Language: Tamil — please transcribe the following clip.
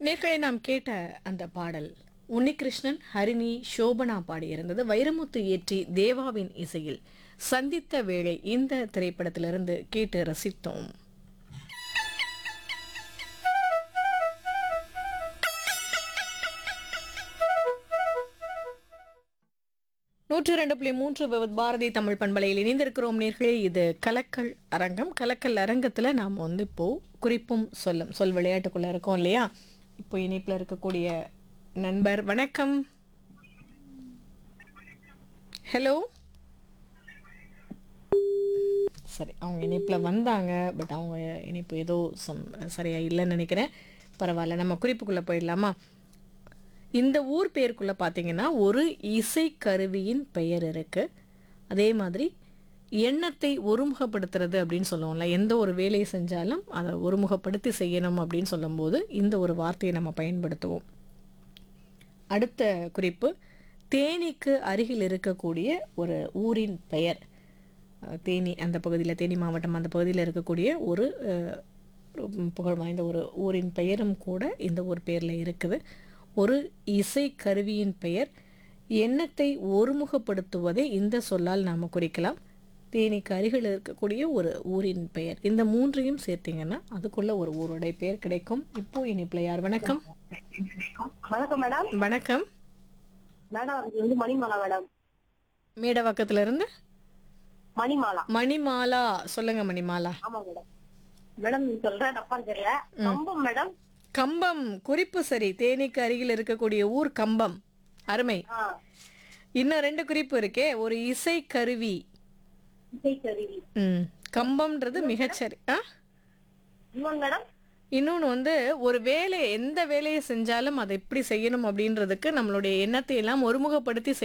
நேர்களை நாம் கேட்ட அந்த பாடல் உன்னிகிருஷ்ணன் ஹரிணி சோபனா பாடியிருந்தது வைரமுத்து இயற்றி தேவாவின் இசையில் சந்தித்த வேளை இந்த திரைப்படத்திலிருந்து கேட்டு ரசித்தோம் நூற்றி ரெண்டு புள்ளி மூன்று விவத் பாரதி தமிழ் பண்பலையில் இணைந்திருக்கிறோம் நேர்களே இது கலக்கல் அரங்கம் கலக்கல் அரங்கத்தில் நாம் வந்து இப்போ குறிப்பும் சொல்லும் சொல் விளையாட்டுக்குள்ள இருக்கோம் இல்லையா இப்போ இணைப்பில் இருக்கக்கூடிய நண்பர் வணக்கம் ஹலோ சரி அவங்க இணைப்பில் வந்தாங்க பட் அவங்க இணைப்பு ஏதோ சம் சரியா இல்லைன்னு நினைக்கிறேன் பரவாயில்ல நம்ம குறிப்புக்குள்ளே போயிடலாமா இந்த ஊர் பேருக்குள்ளே பார்த்தீங்கன்னா ஒரு இசைக்கருவியின் பெயர் இருக்கு அதே மாதிரி எண்ணத்தை ஒருமுகப்படுத்துறது அப்படின்னு சொல்லுவோம்ல எந்த ஒரு வேலையை செஞ்சாலும் அதை ஒருமுகப்படுத்தி செய்யணும் அப்படின்னு சொல்லும்போது இந்த ஒரு வார்த்தையை நம்ம பயன்படுத்துவோம் அடுத்த குறிப்பு தேனிக்கு அருகில் இருக்கக்கூடிய ஒரு ஊரின் பெயர் அஹ், தேனி அந்த பகுதியில் தேனி மாவட்டம் அந்த பகுதியில் இருக்கக்கூடிய ஒரு அஹ், ஒரு புகழ் வாய்ந்த ஒரு ஊரின் பெயரும் கூட இந்த ஊர் பேரில் இருக்குது ஒரு இசை கருவியின் பெயர் எண்ணத்தை ஒருமுகப்படுத்துவதை இந்த சொல்லால் நாம் குறிக்கலாம் தேனிக்கு அருகில் இருக்கக்கூடிய ஒரு ஊரின் பெயர் இந்த மூன்றையும் சேர்த்தீங்கன்னா அதுக்குள்ள ஒரு ஊருடைய பெயர் கிடைக்கும் இப்போ இனிப்பில் யார் வணக்கம் வணக்கம் மேடம் வணக்கம் மேடம் இது வந்து மணிமாலா மேடம் மேடவாக்கத்துல இருந்து மணிமாலா மணிமாலா சொல்லுங்க மணிமாலா ஆமா மேடம் மேடம் நீ சொல்ற தப்பா தெரியல கம்பம் மேடம் கம்பம் குறிப்பு சரி தேனிக்கு அருகில் இருக்கக்கூடிய ஊர் கம்பம் அருமை ஆ இன்னும் ரெண்டு குறிப்பு இருக்கே ஒரு இசை கருவி இசைக்கருவி ம் கம்பம்ன்றது மிகச்சரி ஆ இன்னொன்னு மேடம் இன்னொன்று வந்து ஒரு வேலை எந்த வேலையை செஞ்சாலும் அதை எப்படி செய்யணும் அப்படின்றதுக்கு நம்மளுடைய எண்ணத்தை எல்லாம் ஒருமுகப்படுத்தி செய்